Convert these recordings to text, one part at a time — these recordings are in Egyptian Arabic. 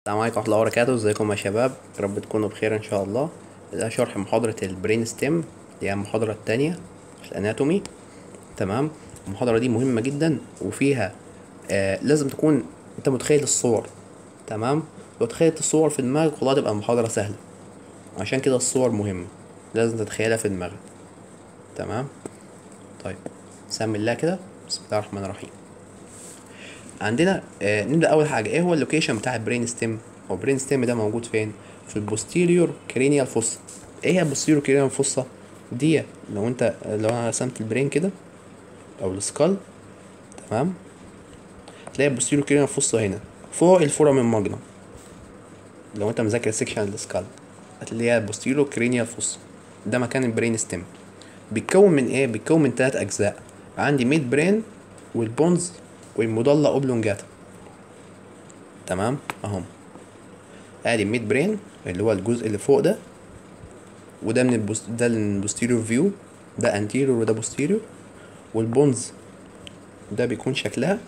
السلام عليكم ورحمة الله وبركاته ازيكم يا شباب يا رب تكونوا بخير ان شاء الله ده شرح محاضرة البرين ستيم اللي هي المحاضرة التانية في الاناتومي تمام المحاضرة دي مهمة جدا وفيها آه لازم تكون انت متخيل الصور تمام لو تخيلت الصور في دماغك والله تبقى المحاضرة سهلة عشان كده الصور مهمة لازم تتخيلها في دماغك تمام طيب سمي الله كده بسم الله الرحمن الرحيم عندنا آه نبدا اول حاجه ايه هو اللوكيشن بتاع البرين ستيم هو البرين ستيم ده موجود فين في البوستيريور كرينيال فوسا ايه هي البوستيريور كرينيال فوسا دي لو انت لو انا رسمت البرين كده او السكال تمام تلاقي البوستيريور كرينيال فوسا هنا فوق الفورامين ماجنا لو انت مذاكر سيكشن السكال هتلاقيها البوستيريور كرينيال فوسا ده مكان البرين ستيم بيتكون من ايه بيتكون من ثلاث اجزاء عندي ميد برين والبونز والمضلة اوبلونجاتا تمام اهم ادي الميد برين اللي هو الجزء اللي فوق ده وده من البوست ده البوستيريور فيو ده انتيريور وده بوستيريور والبونز ده بيكون شكلها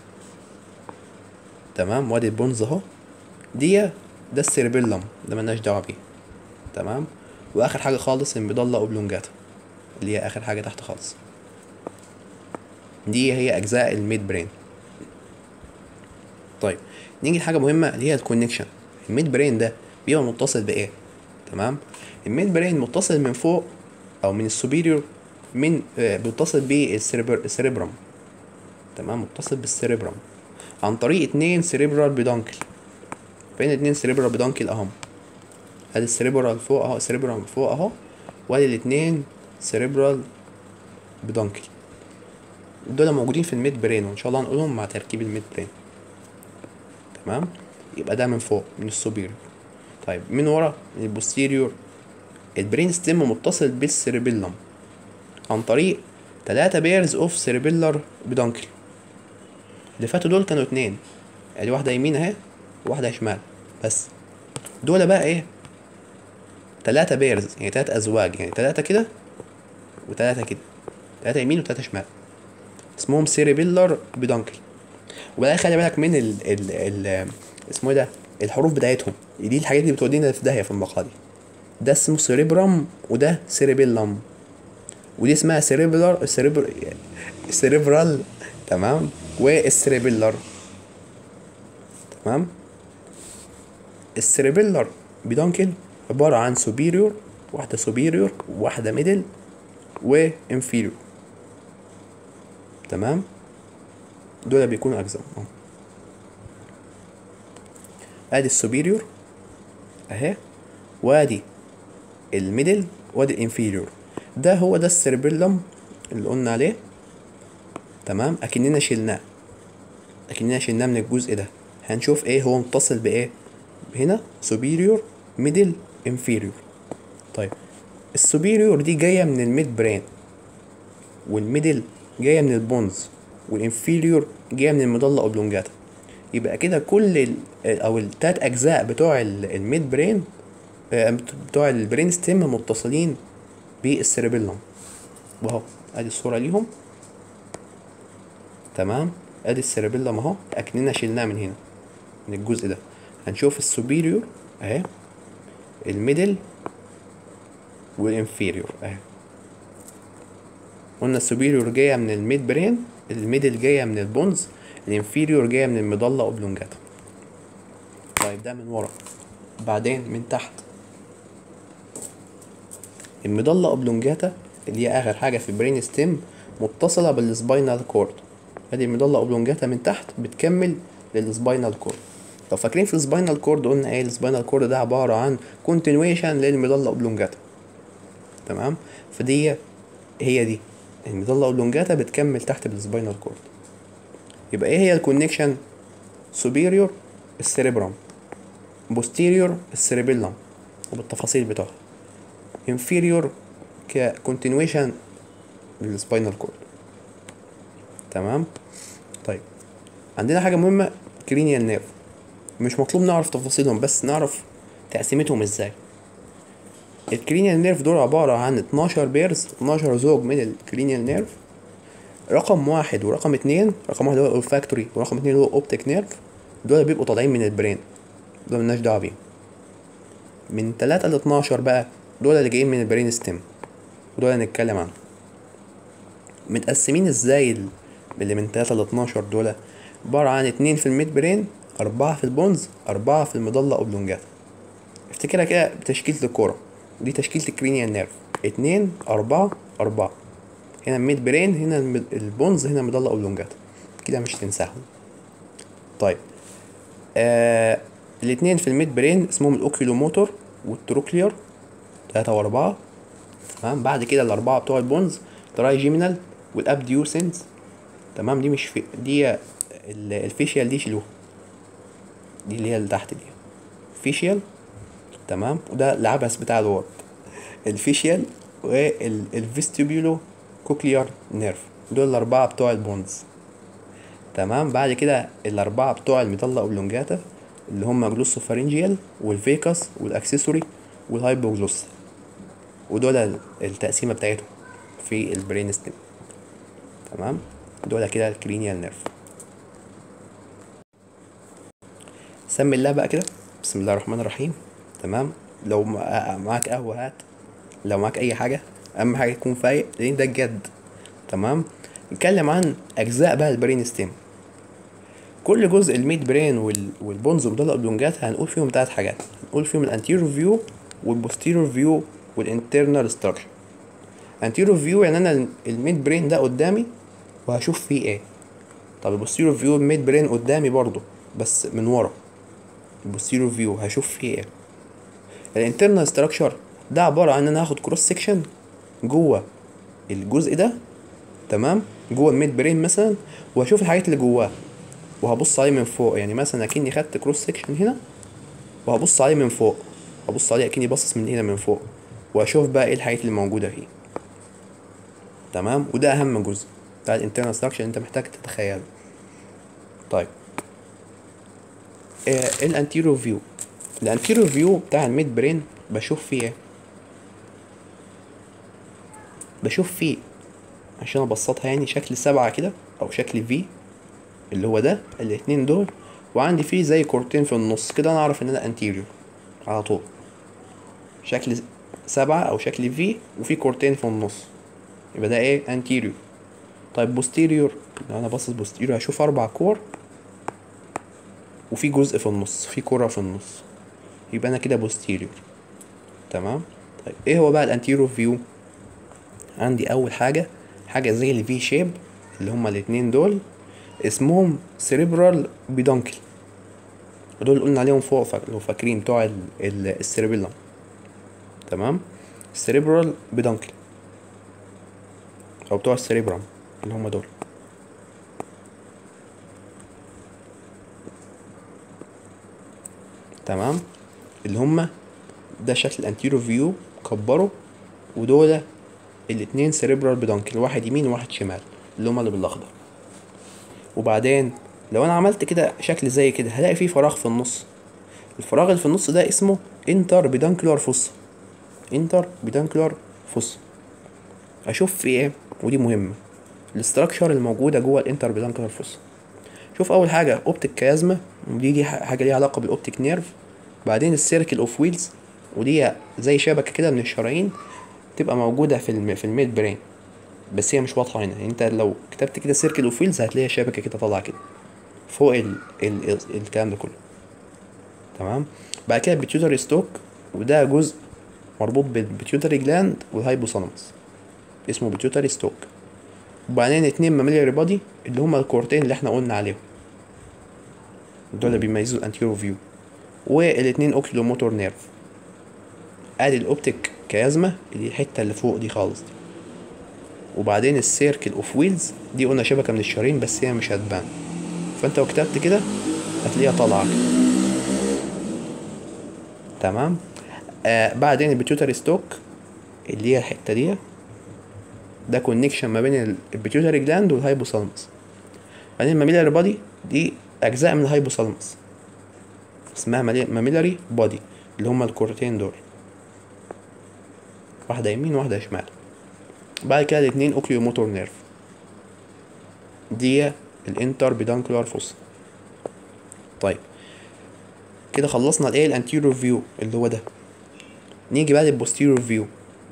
تمام وادي البونز اهو دي ده السيربيلم ده ملناش دعوه بيه تمام واخر حاجه خالص المضلة اوبلونجاتا اللي هي اخر حاجه تحت خالص دي هي اجزاء الميد برين طيب نيجي لحاجه مهمه اللي هي الكونكشن الميد برين ده بيبقى متصل بايه تمام الميد برين متصل من فوق او من السوبيريور من آه بيتصل بالسيريبرم تمام متصل بالسيريبرم عن طريق اتنين سيريبرال بيدانكل فين اتنين سيريبرال بيدانكل اهم ادي السيريبرال فوق اهو السيريبرال فوق اهو وادي الاتنين سيريبرال بيدانكل دول موجودين في الميد برين وان شاء الله هنقولهم مع تركيب الميد برين تمام يبقى ده من فوق من السوبيريور طيب من ورا من البوستيريور البرين ستيم متصل بالسيربيلم عن طريق تلاتة بيرز اوف سيربيلر بدانكل اللي فاتوا دول كانوا اتنين ادي واحدة يمين اهي وواحدة شمال بس دول بقى ايه تلاتة بيرز يعني تلات ازواج يعني تلاتة كده وتلاتة كده تلاتة يمين وتلاتة شمال اسمهم سيربيلر بدانكل وبقى خلي بالك من ال ال ال اسمه ايه ده الحروف بتاعتهم دي الحاجات اللي بتودينا في داهيه في المقال دي ده اسمه سيريبرام وده سيريبيلم ودي اسمها سيريبلر سيريبر سيريبرال تمام والسيريبيلر تمام السيريبيلر بدانكل عبارة عن سوبيريور واحدة سوبيريور وواحدة ميدل وانفيريور تمام دول بيكونوا اجزاء اهو ادي السوبيريور اهي وادي الميدل وادي الانفيريور ده هو ده السيربيلم اللي قلنا عليه تمام اكننا شلناه اكننا شلناه من الجزء ده هنشوف ايه هو متصل بايه هنا سوبيريور ميدل انفيريور طيب السوبيريور دي جايه من الميد برين والميدل جايه من البونز والانفيريور جايه من المضله اوبلونجاتا يبقى كده كل ال او التلات اجزاء بتوع الميد برين بتوع البرين ستيم متصلين بالسيربيلم واهو ادي الصوره ليهم تمام ادي السيربيلم اهو اكننا شلناه من هنا من الجزء ده هنشوف السوبيريور اهي الميدل والانفيريور اهي قلنا السوبيريور جايه من الميد برين الميدل جايه من البونز الانفيريور جايه من المضله اوبلونجاتا طيب ده من ورا بعدين من تحت المضله اوبلونجاتا اللي هي اخر حاجه في البرين ستيم متصله بالسباينال كورد ادي المضله اوبلونجاتا من تحت بتكمل للسباينال كورد لو فاكرين في السباينال كورد قلنا ايه السباينال كورد ده عباره عن كونتينويشن للمضله اوبلونجاتا تمام فدي هي دي المضله اوبلونجاتا بتكمل تحت بالسباينال كورد يبقى ايه هي الكونكشن سوبيريور السيريبرام بوستيريور السيريبيلم وبالتفاصيل بتاعها انفيريور ككونتينويشن للسباينال كورد تمام طيب عندنا حاجه مهمه كرينيال نيرف مش مطلوب نعرف تفاصيلهم بس نعرف تقسيمتهم ازاي الكرينيال نيرف دول عبارة عن 12 بيرز 12 زوج من الكرينيال نيرف رقم واحد ورقم اتنين رقم واحد هو الاولفاكتوري ورقم اتنين هو اوبتيك نيرف دول بيبقوا طالعين من البرين دول ملناش دعوة بيهم من تلاتة لاتناشر بقى دول اللي جايين من البرين ستيم ودول اللي هنتكلم عنهم متقسمين ازاي ال- اللي من تلاتة لاتناشر دول عبارة عن اتنين في الميد برين أربعة في البونز أربعة في المضلة أوبلونجاتا افتكرها كده بتشكيلة الكورة دي تشكيلة الكرينيال نيرف اتنين أربعة أربعة هنا الميد برين هنا المد- البونز هنا المضلة أوبلونجاتا كده مش تنساهم طيب آه الاتنين في الميد برين اسمهم الاوكيلوموتور والتروكلير تلاتة وأربعة تمام بعد كده الأربعة بتوع البونز ترايجيمينال والأبديوسنس تمام دي مش في دي ال- الفيشيال دي شيلوها دي اللي هي اللي تحت دي فيشيال تمام وده العبث بتاع الورد الفيشيال والفيستيبيولو كوكليار نيرف دول الأربعة بتوع البونز تمام بعد كده الأربعة بتوع الميدالا أوبلونجاتا اللي هم جلوسوفارينجيال والفيكاس والأكسسوري والهايبوجلوس ودول ال- التقسيمة بتاعتهم في البرين ستيم تمام دول كده الكرينيال نيرف سمي الله بقى كده بسم الله الرحمن الرحيم تمام لو مع- معاك قهوة هات لو معاك أي حاجة أهم حاجة تكون فايق لأن ده الجد تمام نتكلم عن أجزاء بقى البرين ستيم كل جزء الميد برين وال... والبونز والمضلة اوبلونجات هنقول فيهم تلات حاجات هنقول فيهم الانتيريور فيو والبوستيريور فيو والانترنال ستراكشر انتيريور فيو يعني انا الميد برين ده قدامي وهشوف فيه ايه طب البوستيريور فيو الميد برين قدامي برضو بس من ورا البوستيريور فيو هشوف فيه ايه الانترنال ستراكشر ده عبارة عن ان انا هاخد كروس سيكشن جوه الجزء ده تمام جوه الميد برين مثلا وهشوف الحاجات اللي جواه وهبص عليه من فوق يعني مثلا اكني خدت كروس سيكشن هنا وهبص عليه من فوق هبص عليه اكني باصص من هنا من فوق واشوف بقى ايه الحاجات اللي موجوده فيه تمام وده اهم جزء بتاع الانترنال ستراكشر انت محتاج تتخيله طيب آه الانتيريور فيو الانتيريور فيو بتاع الميد برين بشوف فيه ايه بشوف فيه عشان ابسطها يعني شكل سبعة كده او شكل في اللي هو ده الاتنين دول وعندي فيه زي كورتين في النص كده انا اعرف ان ده انتيريور على طول شكل سبعة او شكل في وفي كورتين في النص يبقى ده ايه انتيريور طيب بوستيريور لو انا باصص بوستيريور هشوف اربع كور وفي جزء في النص في كرة في النص يبقى انا كده بوستيريور تمام طيب ايه هو بقى الانتيريور فيو عندي اول حاجة حاجة زي الفي شيب اللي هما الاتنين دول اسمهم سيريبرال بيدونكل دول قلنا عليهم فوق فاك- لو فاكرين بتوع ال- ال- السيربيلم تمام السيريبرال بيدونكل او بتوع السيريبرام اللي هم دول تمام اللي هم ده شكل الانتيرو فيو كبره ودول الاتنين سيريبرال بيدونكل واحد يمين وواحد شمال اللي هم اللي بالاخضر وبعدين لو انا عملت كده شكل زي كده هلاقي فيه فراغ في النص الفراغ اللي في النص ده اسمه انتر بيدانكلر فوس انتر بيدانكلر فوس اشوف في ايه ودي مهمه الاستراكشر الموجوده جوه الانتر بيدانكلر فوس شوف اول حاجه اوبتيك كيازما ودي دي حاجه ليها علاقه بالاوبتيك نيرف بعدين السيركل اوف ويلز ودي زي شبكه كده من الشرايين تبقى موجوده في الم... في الميد برين بس هي مش واضحه هنا يعني انت لو كتبت كده سيركل اوف ويلز هتلاقي شبكه كده طالعه كده فوق ال... ال... ال... الكلام ده كله تمام بعد كده البيتيوتري ستوك وده جزء مربوط بالبيتيوتري جلاند والهايبوثالاموس اسمه بيتيوتري ستوك وبعدين اتنين ماميلياري بادي اللي هما الكورتين اللي احنا قلنا عليهم دول اللي بيميزوا الانتيرو فيو والاتنين اوكيلو موتور نيرف ادي الاوبتيك كيازما اللي الحته اللي فوق دي خالص دي وبعدين السيركل اوف ويلز دي قلنا شبكه من الشرايين بس هي مش هتبان فانت لو كتبت كده هتلاقيها طالعه كده تمام آه بعدين البيتيوتري ستوك اللي هي الحته دي ده كونكشن ما بين البيتيوتري جلاند والهايبوثالاموس بعدين الماميلاري بادي دي اجزاء من الهايبوثالاموس اسمها ماميلاري بادي اللي هما الكورتين دول واحدة يمين واحدة شمال بعد كده الاتنين اوكيو موتور نيرف دي الانتر بيدانكولار فوس طيب كده خلصنا الايه الانتيريور فيو اللي هو ده نيجي بقى للبوستيريور فيو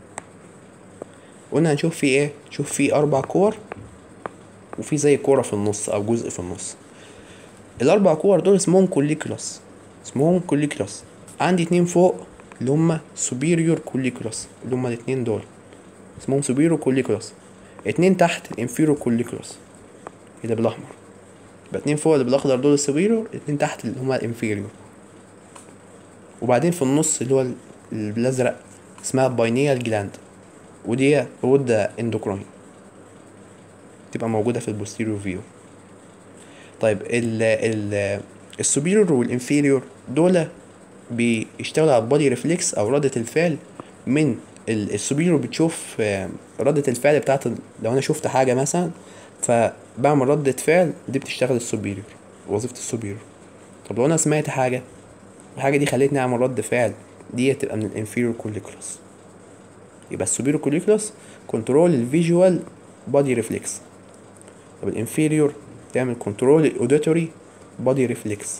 قلنا هنشوف فيه ايه نشوف فيه اربع كور وفي زي كوره في النص او جزء في النص الاربع كور دول اسمهم كوليكولاس اسمهم كوليكولاس عندي اتنين فوق اللي هما سوبيريور كوليكولاس اللي هما الاتنين دول اسمهم سوبيريور كوليكولاس اتنين تحت الانفيرو كوليكولاس اللي بالاحمر يبقى اتنين فوق اللي بالاخضر دول السوبيريور اتنين تحت اللي هما الانفيريور وبعدين في النص اللي هو ال- الازرق اسمها باينيال جلاند ودي غدة اندوكراين تبقى موجودة في البوستيريور فيو طيب ال ال السوبيريور والانفيريور دول بيشتغلوا على البادي ريفلكس او ردة الفعل من ال- السوبيريور بتشوف آه، ردة الفعل بتاعت ال- لو انا شفت حاجة مثلا فبعمل ردة فعل دي بتشتغل السوبيريور وظيفة السوبيريور طب لو انا سمعت حاجة الحاجة دي خلتني اعمل رد فعل دي تبقى من الانفيريور كوليكولاس يبقى السوبيريور كوليكولاس كنترول الفيجوال بادي ريفلكس طب الانفيريور تعمل كنترول الاوديتوري بادي ريفلكس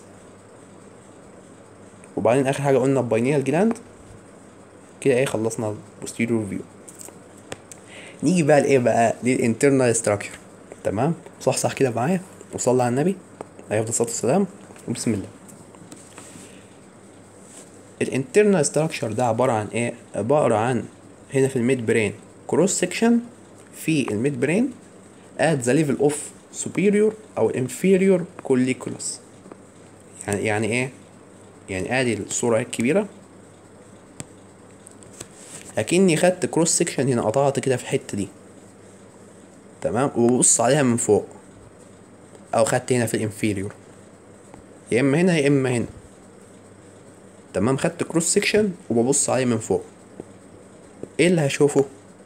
وبعدين اخر حاجه قلنا الباينيال جلاند كده ايه خلصنا البوستيريور فيو نيجي بقى لايه بقى للانترنال ستراكشر تمام صح صح كده معايا وصلى على النبي عليه افضل الصلاه والسلام وبسم الله الانترنال ستراكشر ده عباره عن ايه عباره عن هنا في الميد برين كروس سيكشن في الميد برين at the level of superior او inferior colliculus يعني يعني ايه يعني ادي الصوره الكبيره اكني خدت كروس سيكشن هنا قطعت كده في الحته دي تمام وببص عليها من فوق او خدت هنا في الانفيريور يا اما هنا يا اما هنا تمام خدت كروس سيكشن وببص عليه من فوق ايه اللي هشوفه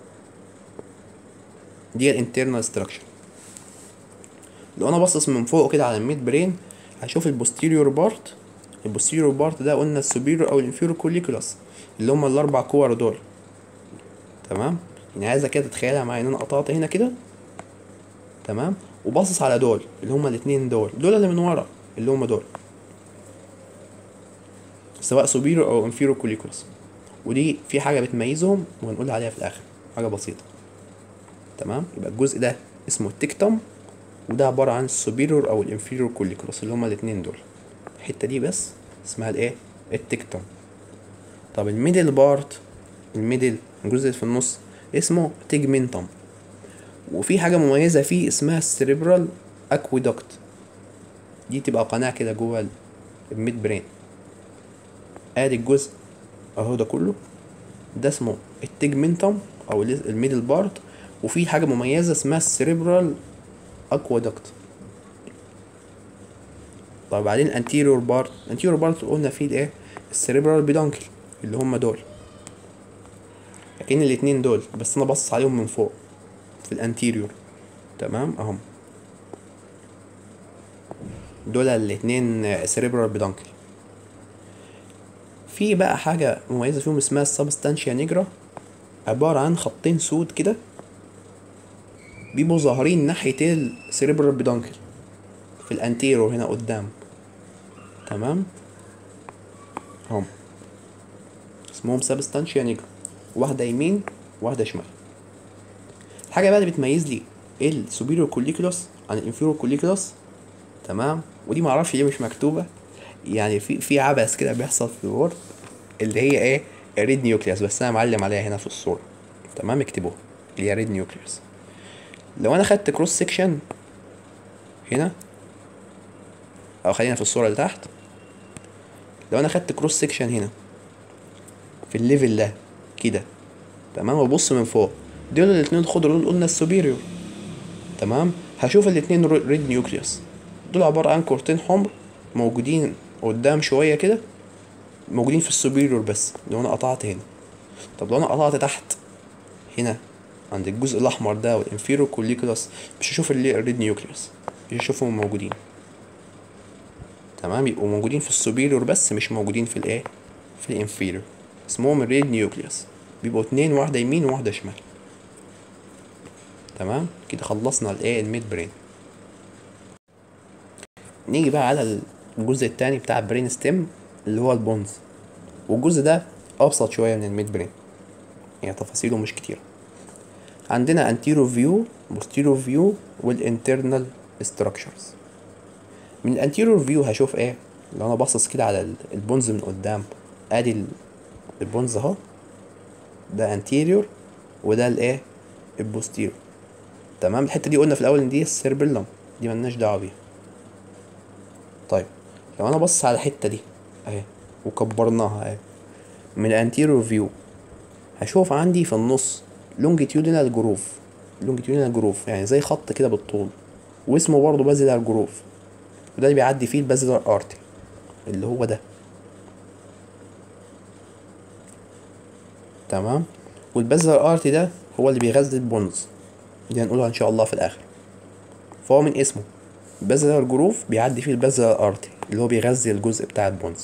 دي الانترنال ستراكشر لو انا باصص من فوق كده على الميد برين هشوف البوستيريور بارت البوستيريور بارت ده قلنا السوبيريور او الانفيريور كوليكولاس اللي هما الاربع كور دول تمام يعني عايزه كده تتخيلها معايا ان انا قطعت هنا كده تمام وباصص على دول اللي هما الاتنين دول دول اللي من ورا اللي هما دول سواء سوبيريور او انفيريور كوليكولاس ودي في حاجه بتميزهم وهنقول عليها في الاخر حاجه بسيطه تمام يبقى الجزء ده اسمه التكتم وده عباره عن السوبيريور او الانفيريور كوليكولاس اللي هما الاتنين دول الحته دي بس اسمها الايه التكتم طب الميدل بارت الميدل الجزء اللي في النص اسمه تيجمنتم وفي حاجه مميزه فيه اسمها السيريبرال اكويدكت دي تبقى قناه كده جوه الميد برين ادي الجزء اهو ده كله ده اسمه التيجمنتم او الميدل بارت وفي حاجه مميزه اسمها السيريبرال اكوادكت طب بعدين انتيريور بارت انتيريور بارت قلنا فيه الايه السيريبرال بيدانكل اللي هم دول اكن الاتنين دول بس انا باصص عليهم من فوق في الانتيريور تمام اهم دول الاتنين سيريبرال بيدانكل في بقى حاجة مميزة فيهم اسمها السبستانشيا نيجرا عبارة عن خطين سود كده بيبقوا ظاهرين ناحية السيريبرال بيدانكل في الانتيرو هنا قدام تمام هم اسمهم سبستانشيا نيجرا واحدة يمين واحدة شمال الحاجة بقى اللي بتميز لي السوبيريور كوليكولاس عن الانفيريور كوليكولاس تمام ودي معرفش ليه مش مكتوبة يعني في في عبث كده بيحصل في الوورد اللي هي ايه ريد نيوكليوس بس انا معلم عليها هنا في الصورة تمام اكتبوها اللي هي ريد نيوكليوس لو انا خدت كروس سيكشن هنا او خلينا في الصورة اللي تحت لو انا خدت كروس سيكشن هنا في الليفل ده كده تمام وابص من فوق دول الاتنين الخضر دول قلنا السوبيريور تمام هشوف الاتنين ريد نيوكليوس دول عبارة عن كورتين حمر موجودين قدام شوية كده موجودين في السوبيريور بس لو انا قطعت هنا طب لو انا قطعت تحت هنا عند الجزء الاحمر ده والانفيرو كوليكولاس مش هشوف اللي الريد نيوكليوس مش هشوفهم موجودين تمام يبقوا موجودين في السوبيريور بس مش موجودين في الايه في الانفيريور اسمهم الريد نيوكليوس بيبقوا اتنين واحدة يمين وواحدة شمال تمام كده خلصنا الايه الميد برين نيجي بقى على الجزء التاني بتاع البرين ستيم اللي هو البونز والجزء ده ابسط شويه من الميد برين يعني تفاصيله مش كتير عندنا anterior view posterior view والinternal structures من الانتيريور فيو هشوف ايه لو انا باصص كده على ال- البونز من قدام ادي ال- البونز اهو ده انتيريور وده الايه البوستيريور تمام الحته دي قلنا في الاول ان دي السيربيلم دي ملناش دعوه بيها طيب لو انا بص على الحته دي اهي وكبرناها اهي من الانتيريور فيو هشوف عندي في النص لونجيتيودينال جروف لونجيتيودينال جروف يعني زي خط كده بالطول واسمه برضه بازيلار جروف وده اللي بيعدي فيه البازيلار ارتي اللي هو ده تمام والبازيلار ارتي ده هو اللي بيغذي البونز دي هنقولها ان شاء الله في الاخر فهو من اسمه بازيلار جروف بيعدي فيه البازيلار ارتي اللي هو بيغذي الجزء بتاع البونز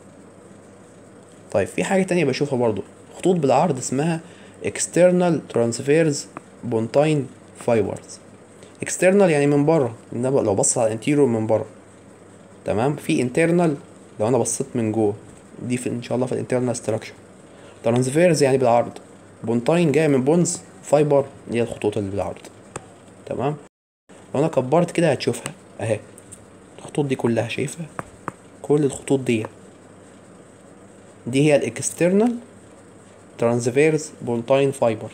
طيب في حاجة تانية بشوفها برضو خطوط بالعرض اسمها external transverse pontine fibers external يعني من بره انما لو بص على interior من بره تمام في internal لو انا بصيت من جوه دي في ان شاء الله في الانترنال structure transverse يعني بالعرض بونتاين جاي من بونز فايبر اللي هي الخطوط اللي بالعرض تمام لو انا كبرت كده هتشوفها اهي الخطوط دي كلها شايفها كل الخطوط دي دي هي الاكسترنال ترانسفيرس بونتاين فايبرز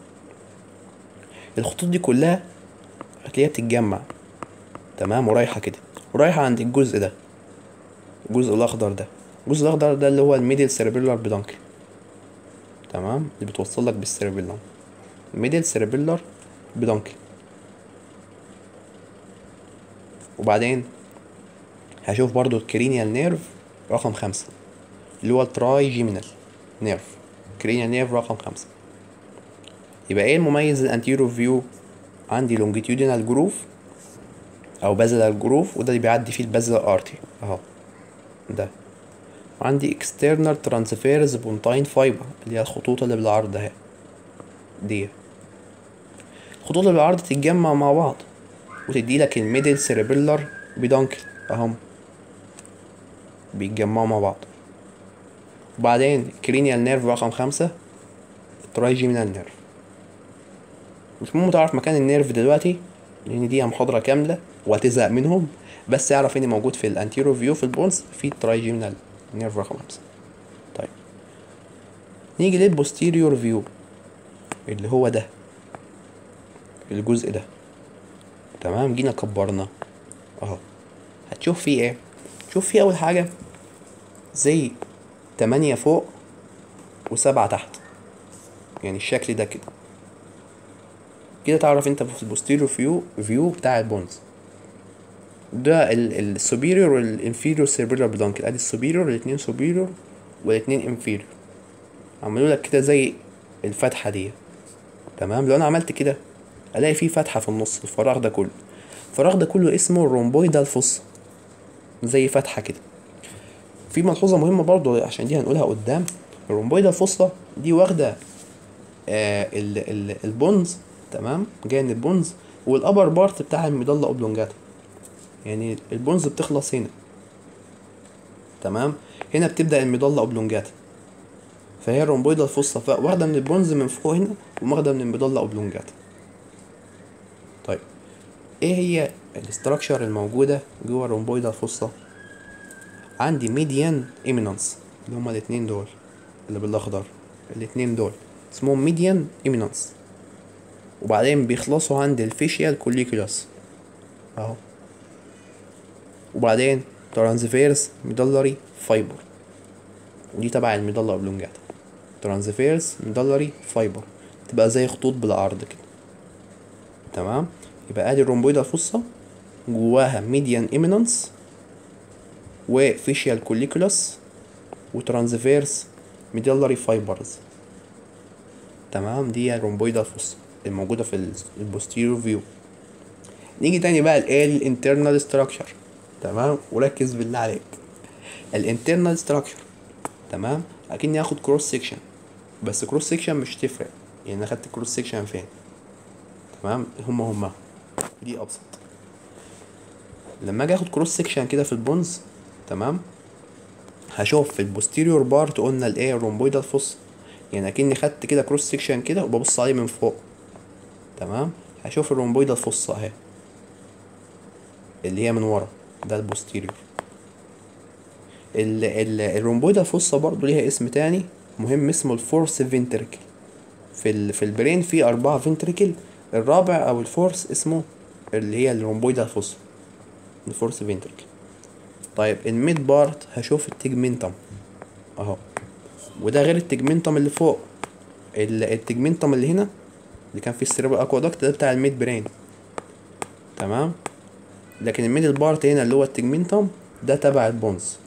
الخطوط دي كلها هتلاقيها بتتجمع تمام ورايحة كده ورايحة عند الجزء ده الجزء الأخضر ده الجزء الأخضر ده اللي هو الميدل سيربيلار بدانكل تمام اللي بتوصل لك بالسيربيلم ميدل سيربيلار بدانكل وبعدين هشوف برضو الكرينيال نيرف رقم خمسة اللي هو التراي جيمينال نيرف كرينيال نيرف رقم خمسة يبقى ايه المميز الانتيرو فيو عندي لونجيتيودينال جروف او بازلر جروف وده اللي بيعدي فيه البازلر ارتي اهو ده وعندي اكسترنال ترانسفيرز بونتاين فايبر اللي هي الخطوط اللي بالعرض اهي دي الخطوط اللي بالعرض تتجمع مع بعض وتدي لك الميدل سيربيلر بدانكل اهم بيتجمعوا مع بعض وبعدين كرينيال نيرف رقم خمسة ترايجيمينال نيرف مش مهم تعرف مكان النيرف دلوقتي لان دي محاضرة كاملة وهتزهق منهم بس اعرف اني موجود في الانتيرو فيو في البونز في الترايجيمينال نيرف رقم خمسة طيب نيجي للبوستيريور فيو اللي هو ده الجزء ده تمام جينا كبرنا اهو هتشوف فيه ايه شوف فيه اول حاجة زي تمانية فوق وسبعة تحت يعني الشكل ده كده كده تعرف انت في البوستيريور فيو فيو بتاع البونز ده السوبيريور والانفيريور سيربيلار بدانكل ادي السوبيريور الاتنين سوبيريور والاتنين انفيريور عملوا لك كده زي الفتحة دي تمام لو انا عملت كده الاقي فيه فتحة في النص الفراغ ده كله الفراغ ده كله اسمه الرومبويدال فوس زي فتحة كده في ملحوظة مهمة برضو عشان دي هنقولها قدام الرومبويدال فوسطة دي واخدة آه ال ال البونز تمام جاية من البونز والابر بارت بتاع الميدالا اوبلونجاتا يعني البونز بتخلص هنا تمام هنا بتبدأ الميدالا اوبلونجاتا فهي الرومبويدال فوسطة واخدة من البونز من فوق هنا وواخدة من الميدالا اوبلونجاتا طيب ايه هي الاستراكشر الموجودة جوه الرومبويدال فوسطة عندي ميديان ايمينانس اللي هما الاتنين دول اللي بالاخضر الاتنين دول اسمهم ميديان ايمينانس وبعدين بيخلصوا عند الفيشيال كوليكولاس اهو وبعدين ترانسفيرس ميدلري فايبر ودي تبع الميدالا اوبلونجاتا ترانسفيرس ميدلري فايبر تبقى زي خطوط بالعرض كده تمام يبقى ادي الرومبويدا الفصة جواها ميديان ايمينانس وفيشيال كوليكولاس وترانسفيرس ميدلري فايبرز تمام دي الرومبويدا الفصة الموجودة في البوستيريور فيو نيجي تاني بقى لايه الانترنال ستراكشر تمام وركز بالله عليك الانترنال ستراكشر تمام اكني اخد كروس سيكشن بس كروس سيكشن مش تفرق يعني انا خدت كروس سيكشن فين تمام هما هما دي ابسط لما اجي اخد كروس سيكشن كده في البونز تمام هشوف في البوستيريور بارت قلنا الايه الرومبويدال فوس يعني اكني خدت كده كروس سيكشن كده وببص عليه من فوق تمام هشوف الرومبويدال فوس اهي اللي هي من ورا ده البوستيريور ال ال الرومبويدال فوسا برضو ليها اسم تاني مهم اسمه الفورس فينتركل في ال في البرين في أربعة فينتركل الرابع أو الفورس اسمه اللي هي الرومبويدال فوسا الفورس فينتركل طيب الميد بارت هشوف التجمنتم اهو وده غير التجمنتم اللي فوق ال- التجمنتم اللي هنا اللي كان فيه السيربر اكوادكت ده بتاع الميد برين تمام لكن الميدل بارت هنا اللي هو التجمنتم ده تبع البونز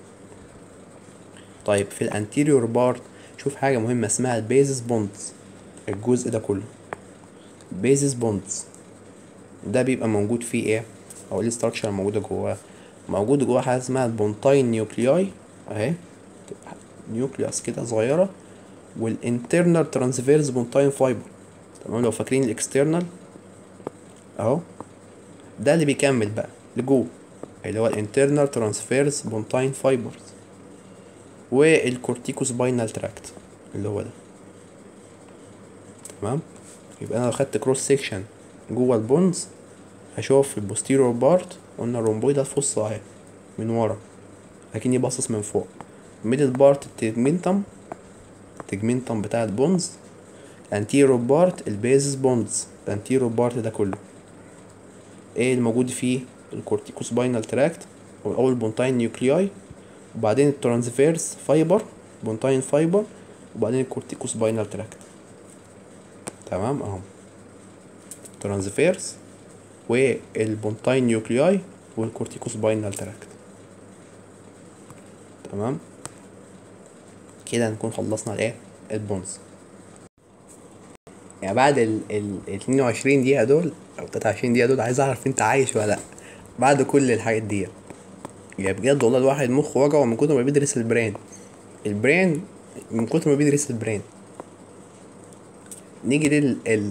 طيب في الانتيريور بارت شوف حاجة مهمة اسمها البيزس بوندز الجزء ده كله بيزس بوندز ده بيبقى موجود فيه ايه او ايه structure موجودة جواه موجود جواه حاجة اسمها البونتاين نيوكلياي اهي نيوكليوس كده صغيرة والانترنال ترانسفيرس بونتاين فايبر تمام لو فاكرين الاكسترنال اهو ده اللي بيكمل بقى لجوه اللي هو الانترنال ترانسفيرس بونتاين فايبرز والكورتيكوس باينال تراكت اللي هو ده تمام يبقى انا لو خدت كروس سيكشن جوه البونز هشوف في البوستيريور بارت قلنا الرومبويدال فوسا اهي من ورا اكني باصص من فوق ميدل بارت التجمنتم التجمنتم بتاع البونز انتيرو بارت البيزس بونز الانتيرو بارت ده كله ايه الموجود فيه الكورتيكوس باينال تراكت او البونتاين نيوكلياي وبعدين الترانسفيرس فايبر بونتاين فايبر وبعدين الكورتيكوس باينال تراكت تمام اهو ترانسفيرس والبونتاين نيوكلياي والكورتيكوس باينال تراكت تمام كده نكون خلصنا الايه البونز يعني بعد ال ال 22 دقيقة دول أو 23 دقيقة دول عايز أعرف أنت عايش ولا لأ بعد كل الحاجات دي يعني بجد والله الواحد مخه وجعه من كتر ما بيدرس البرين البرين من كتر ما بيدرس البرين نيجي لل ال...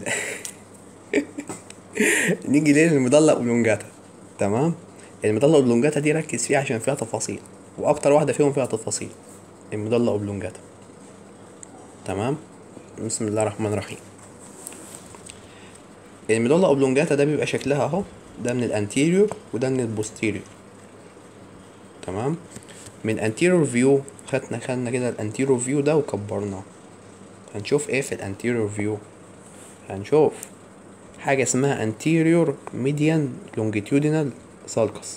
نيجي للمضلة أوبلونجاتا تمام المضلة أوبلونجاتا دي ركز فيها عشان فيها تفاصيل وأكتر واحدة فيهم فيها تفاصيل المضلة أوبلونجاتا تمام بسم الله الرحمن الرحيم المضلة أوبلونجاتا ده بيبقى شكلها اهو ده من الانتيريور وده من البوستيريور تمام من انتيريور فيو خدنا خدنا كده الانتيريور فيو ده وكبرناه هنشوف ايه في الانتيريور فيو هنشوف حاجة اسمها anterior median longitudinal sulcus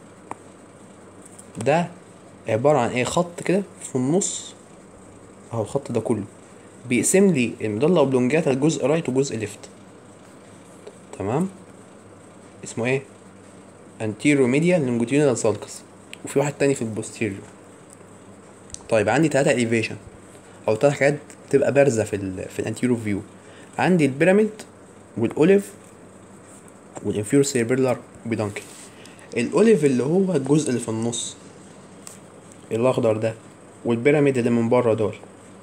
ده عبارة عن ايه خط كده في النص اهو الخط ده كله بيقسم لي المضلة اوبلونجاتا لجزء رايت وجزء ليفت تمام اسمه ايه anterior medial longitudinal sulcus وفي واحد تاني في البوستيريور طيب عندي تلاتة elevation او تلات حاجات تبقى بارزة في ال في الانتيريور فيو عندي البيراميد والاوليف والانفيرور سيربيلار بيدانكل الاوليف اللي هو الجزء اللي في النص الاخضر ده والبيراميد اللي من بره دول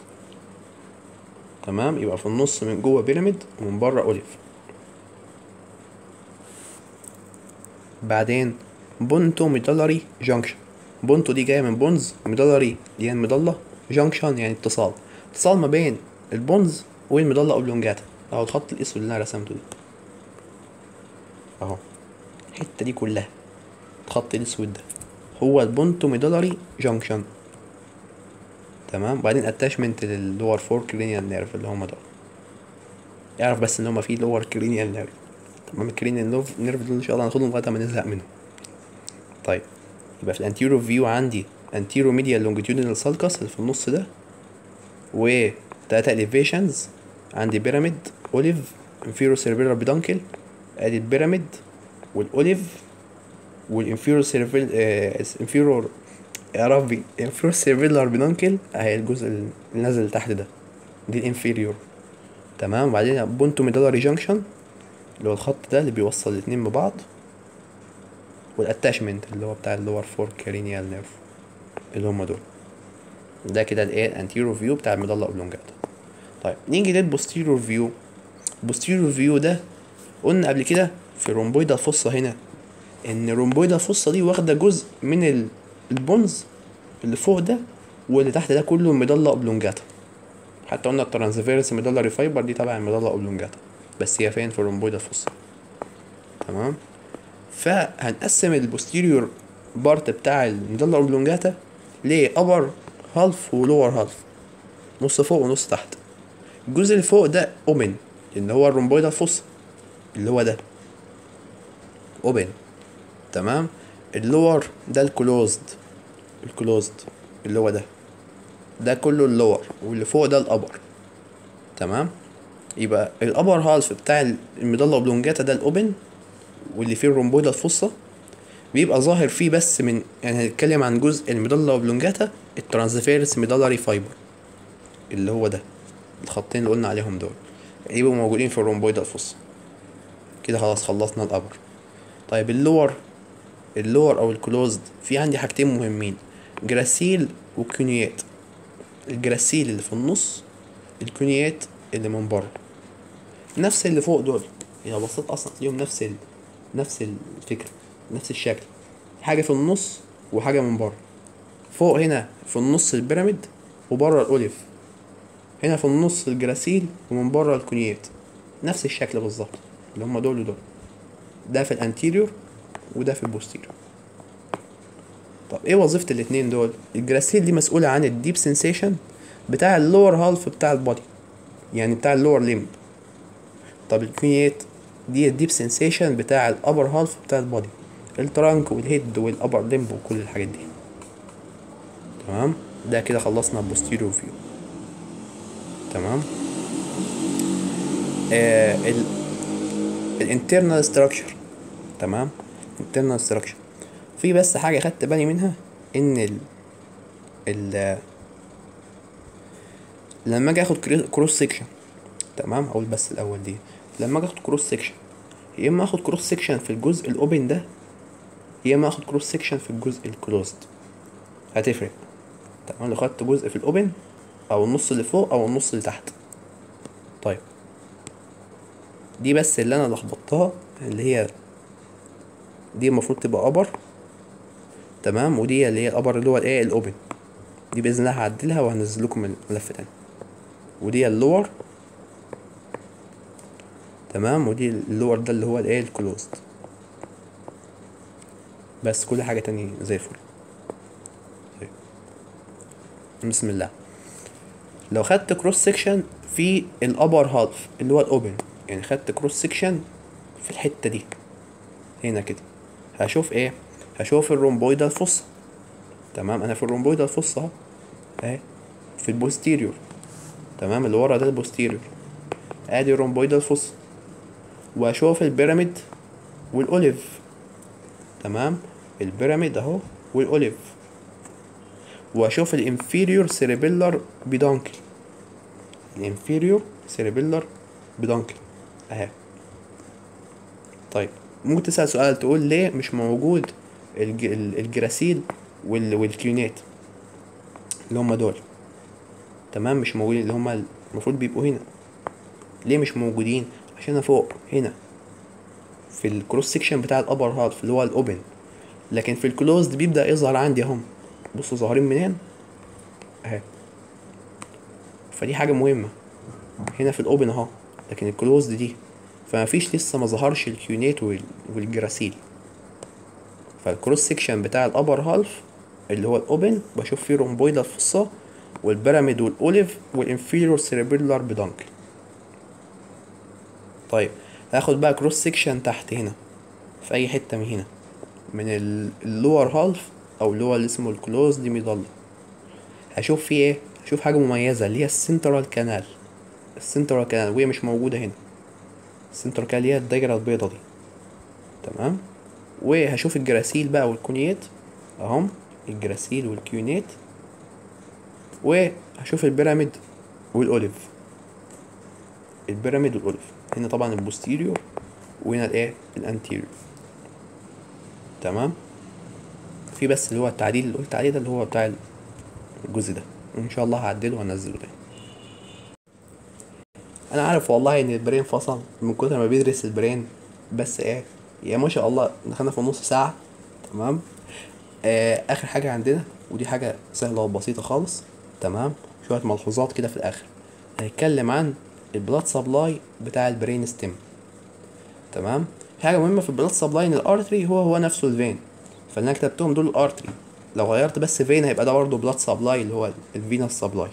تمام يبقى في النص من جوه بيراميد ومن بره اوليف بعدين بونتو ميدالري جانكشن بونتو دي جايه من بونز ميدالري دي يعني مضله جانكشن يعني اتصال اتصال ما بين البونز والمضله اوبلونجاتا اهو الخط الاسود اللي انا رسمته ده اهو الحته دي كلها الخط الاسود ده هو البونتو ميدالري جانكشن تمام وبعدين اتاشمنت لللور فور كرينيال نيرف اللي هما دول اعرف بس ان هما في لور كرينيال نيرف تمام الكرينيال نيرف دول ان شاء الله هناخدهم لغايه ما نزهق منهم طيب يبقى في الانتيرو فيو عندي انتيرو ميديال لونجيتيودينال سالكس اللي في النص ده و تلاتة اليفيشنز عندي بيراميد اوليف انفيرو سيربيلار بيدانكل ادي البيراميد والاوليف والانفيرو سيربيل انفيرور يا ربي انفيرور سيربيلار بيدانكل اهي الجزء اللي نازل تحت ده دي الانفيريور تمام وبعدين بونتو ميدالاري جانكشن اللي هو الخط ده اللي بيوصل الاتنين ببعض والاتاشمنت اللي هو بتاع اللور فور كارينيال نيرف اللي هما دول ده كده الايه الانتيريور فيو بتاع المضله اوبلونجاتا طيب نيجي للبوستيريور فيو البوستيريور فيو ده قلنا قبل كده في رومبويدا الفصة هنا ان رومبويدا الفصة دي واخده جزء من ال- البونز اللي فوق ده واللي تحت ده كله ميدالا اوبلونجاتا حتى قلنا الترانسفيرس ميدالاري فايبر دي تبع الميدالا اوبلونجاتا بس هي فين في الرومبويد الفص تمام فهنقسم البوستيريور بارت بتاع الميدالا اوبلونجاتا لابر هالف ولور هالف نص فوق ونص تحت الجزء اللي فوق ده اوبن اللي هو الرومبويد الفص اللي هو ده اوبن تمام اللور ده الكلوزد الكلوزد اللي هو ده ده كله اللور واللي فوق ده الابر تمام يبقى الابر هالف بتاع الميدالا اوبلونجاتا ده الاوبن واللي فيه الرومبويدا الفصة بيبقى ظاهر فيه بس من يعني هنتكلم عن جزء الميدالا اوبلونجاتا الترانسفيرس ميدالاري فايبر اللي هو ده الخطين اللي قلنا عليهم دول يبقوا موجودين في الرومبويدا الفصة كده خلاص خلصنا الابر طيب اللور اللور او الكلوزد في عندي حاجتين مهمين جراسيل وكونيات الجراسيل اللي في النص الكونيات اللي من بره نفس اللي فوق دول لو بصيت اصلا تلاقيهم نفس ال... نفس الفكره نفس الشكل حاجه في النص وحاجه من بره فوق هنا في النص البيراميد وبره الاوليف هنا في النص الجراسيل ومن بره الكونيات نفس الشكل بالظبط اللي هما دول ودول ده في الانتيريور وده في البوستيريور طب ايه وظيفة الاتنين دول الجراسيل دي مسؤولة عن الديب سنسيشن بتاع اللور هالف بتاع البادي يعني بتاع اللور ليمب طب الكونيات دي الديب سنسيشن بتاع الابر هالف بتاع البادي الترانك والهيد والابر ليمب وكل الحاجات دي تمام ده كده خلصنا البوستيريور فيو تمام آه ال الانترنال ستراكشر تمام internal structure في بس حاجة خدت بالي منها ان ال ال لما اجي اخد كروس سيكشن تمام اقول بس الاول دي لما اجي اخد كروس سيكشن يا اما اخد كروس سيكشن في الجزء الاوبن ده يا اما اخد كروس سيكشن في الجزء الكلوزد هتفرق تمام لو خدت جزء في الاوبن او النص اللي فوق او النص اللي تحت طيب دي بس اللي انا لخبطتها اللي هي دي المفروض تبقى ابر تمام ودي اللي هي الابر اللي هو الايه الاوبن دي باذن الله هعدلها وهنزل لكم الملف تاني ودي اللور تمام ودي اللور ده اللي هو الايه الكلوزد بس كل حاجه تاني زي الفل طيب. بسم الله لو خدت كروس سيكشن في الابر هالف اللي هو الاوبن يعني خدت كروس سيكشن في الحته دي هنا كده هشوف ايه هشوف الرومبويدا الفصة تمام انا في الرومبويدا الفصة اهو اهي في البوستيريور تمام اللي ورا ده البوستيريور ادي الرومبويدا الفصة واشوف البيراميد والاوليف تمام البيراميد اهو والاوليف واشوف الانفيريور سيريبيلر بيدونكل الانفيريور سيريبيلر بيدونكل اهي طيب ممكن تسأل سؤال تقول ليه مش موجود الج... الجراسيل وال... والكيونات اللي هم دول تمام مش موجودين اللي هم المفروض بيبقوا هنا ليه مش موجودين عشان فوق هنا في الكروس سيكشن بتاع الابر هالف اللي هو الاوبن لكن في الكلوزد بيبدا يظهر عندي اهم بصوا ظاهرين منين اهي فدي حاجه مهمه هنا في الاوبن اهو لكن الكلوزد دي فما فيش لسه ما ظهرش الكيونات والجراسيل فالكروس سيكشن بتاع الابر هالف اللي هو الاوبن بشوف فيه رومبويدا الفصة والبيراميد والاوليف والانفيريور سيريبيلار بدانكل طيب هاخد بقى كروس سيكشن تحت هنا في اي حته من هنا من اللور هالف او اللي هو اللي اسمه الكلوز دي ميدالا هشوف فيه ايه هشوف حاجه مميزه اللي هي السنترال كانال السنترال كانال وهي مش موجوده هنا السنترال كانال هي الدايره البيضه دي تمام وهشوف الجراسيل بقى والكونيات اهم الجراسيل والكيونات وهشوف البيراميد والاوليف البيراميد والاوليف هنا طبعا البوستيريور وهنا الايه الانتيريور تمام في بس اللي هو التعديل اللي قلت عليه ده اللي هو بتاع الجزء ده وان شاء الله هعدله وانزله تاني انا عارف والله ان البرين فصل من كتر ما بيدرس البرين بس ايه يا ما شاء الله دخلنا في نص ساعه تمام آه اخر حاجه عندنا ودي حاجة سهلة وبسيطة خالص تمام شوية ملحوظات كده في الآخر هنتكلم عن البلاد سبلاي بتاع البرين ستيم تمام في حاجة مهمة في البلاد سبلاي ان الارتري هو هو نفسه الفين فاللي انا كتبتهم دول الارتري لو غيرت بس فين هيبقى ده برضه بلاد سبلاي اللي هو الفينس سبلاي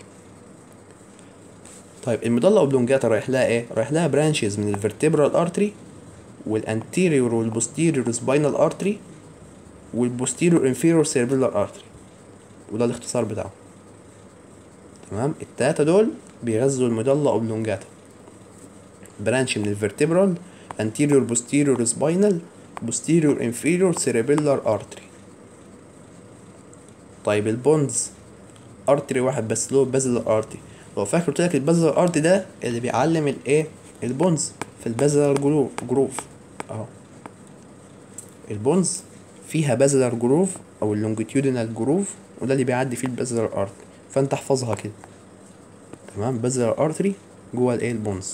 طيب المضلة اوبلونجاتا رايح لها ايه؟ رايح لها برانشز من الفرتبرال ارتري والانتيريور والبوستيريور سباينال ارتري والبوستيريور انفيريور سيربيلار ارتري وده الاختصار بتاعه تمام التلاتة دول بيغذوا المضلة اوبلونجاتا برانش من الفرتبرال anterior posterior spinal posterior inferior cerebellar artery طيب البونز ارتري واحد بس اللي هو البازلر ارتري لو فاكر قلت لك البازلر ارتري ده اللي بيعلم الايه البونز في البازلر جروف جروف اهو البونز فيها بازلر جروف او اللونجيتيودينال جروف وده اللي بيعدي فيه البازلر ارتري فانت احفظها كده تمام بازلر ارتري جوه الايه البونز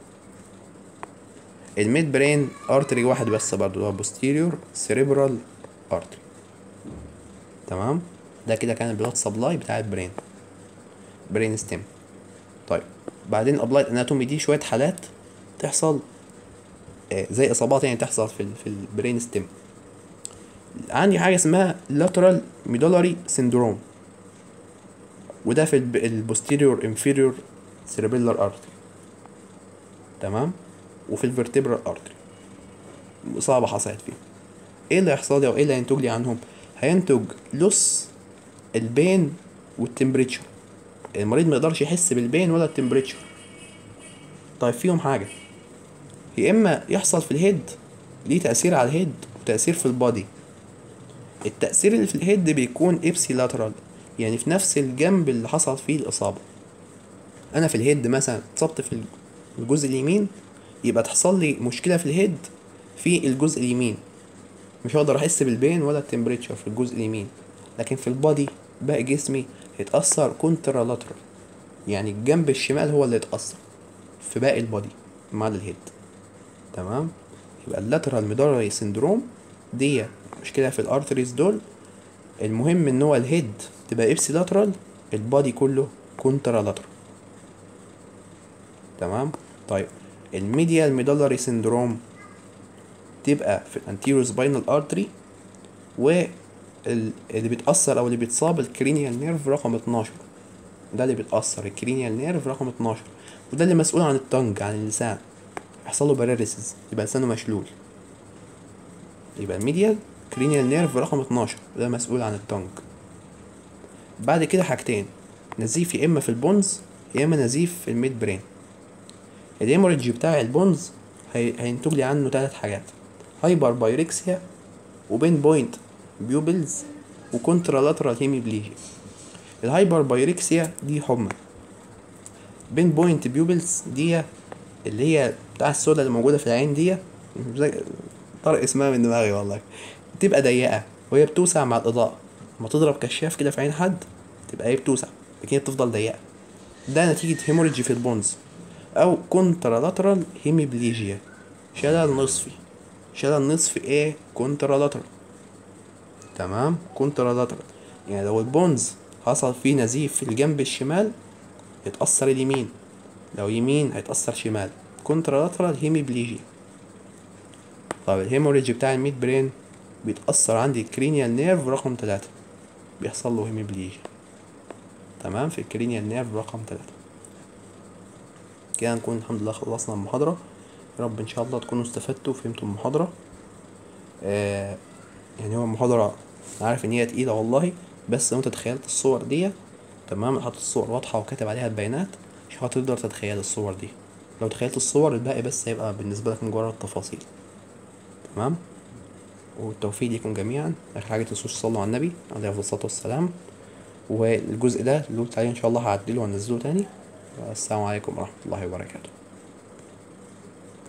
الميد برين ارتري واحد بس برضو اللي هو posterior cerebral artery تمام ده كده كان البلاد سبلاي بتاع البرين برين ستيم طيب بعدين الابلايد اناتومي دي شويه حالات تحصل آه زي اصابات يعني تحصل في ال في البرين ستيم عندي حاجه اسمها lateral medullary syndrome وده في البوستيريور inferior cerebellar artery تمام وفي الفرتبرال ارتري اصابه حصلت فيه ايه اللي هيحصل لي او ايه اللي هينتج لي عنهم هينتج لص البين والتمبريتشر المريض ما يقدرش يحس بالبين ولا التمبريتشر طيب فيهم حاجه يا اما يحصل في الهيد ليه تاثير على الهيد وتاثير في البادي التاثير اللي في الهيد بيكون ابسي لاترال يعني في نفس الجنب اللي حصل فيه الاصابه انا في الهيد مثلا اتصبت في الجزء اليمين يبقى تحصل لي مشكله في الهيد في الجزء اليمين مش هقدر احس بالبين ولا التمبريتشر في الجزء اليمين لكن في البادي باقي جسمي هيتاثر كونترالاترال يعني الجنب الشمال هو اللي يتاثر في باقي البادي مع الهيد تمام يبقى اللاترال ميدوري سندروم دي مشكله في الارتريز دول المهم ان هو الهيد تبقى ابسي لاترال البادي كله كونترالاترال تمام طيب الميديال ميدالري سندروم تبقى في الانتيريور سباينال ارتري واللي بيتأثر او اللي بيتصاب الكرينيال نيرف رقم 12 ده اللي بيتأثر الكرينيال نيرف رقم 12 وده اللي مسؤول عن التنج عن اللسان يحصل له باراليسيس يبقى لسانه مشلول يبقى الميديال كرينيال نيرف رقم 12 ده مسؤول عن التنج بعد كده حاجتين نزيف يا اما في البونز يا اما نزيف في الميد برين الهيموريدج بتاع البونز هي... هينتج لي عنه ثلاث حاجات هايبر بايركسيا وبين بوينت بيوبلز وكونترالاترال هيميبليجيا الهايبر بايركسيا دي حمى بين بوينت بيوبلز دي اللي هي بتاع السودا اللي موجوده في العين دي طرق اسمها من دماغي والله بتبقى ضيقه وهي بتوسع مع الاضاءه لما تضرب كشاف كده في عين حد تبقى هي بتوسع لكن هي بتفضل ضيقه ده نتيجه هيموريدج في البونز او كونترالاترال هيميبليجيا شلل نصفي شلل نصفي ايه كونترالاترال تمام كونترالاترال يعني لو البونز حصل فيه نزيف في الجنب الشمال يتأثر اليمين لو يمين هيتأثر شمال كونترالاترال هيميبليجيا طب الهيموريدج بتاع الميد برين بيتأثر عندي الكرينيال نيرف رقم تلاتة بيحصل له هيميبليجيا تمام في الكرينيال نيرف رقم تلاتة كده نكون الحمد لله خلصنا المحاضرة يا رب ان شاء الله تكونوا استفدتوا وفهمتوا المحاضرة آه يعني هو المحاضرة عارف ان هي تقيلة والله بس لو انت تخيلت الصور دي تمام حاطط الصور واضحة وكاتب عليها البيانات مش هتقدر تتخيل الصور دي لو تخيلت الصور الباقي بس هيبقى بالنسبة لك مجرد تفاصيل تمام والتوفيق ليكم جميعا اخر حاجة تنسوش تصلوا على النبي عليه افضل الصلاة والسلام والجزء ده اللي قلت عليه ان شاء الله هعدله وانزله تاني السلام عليكم ورحمة الله وبركاته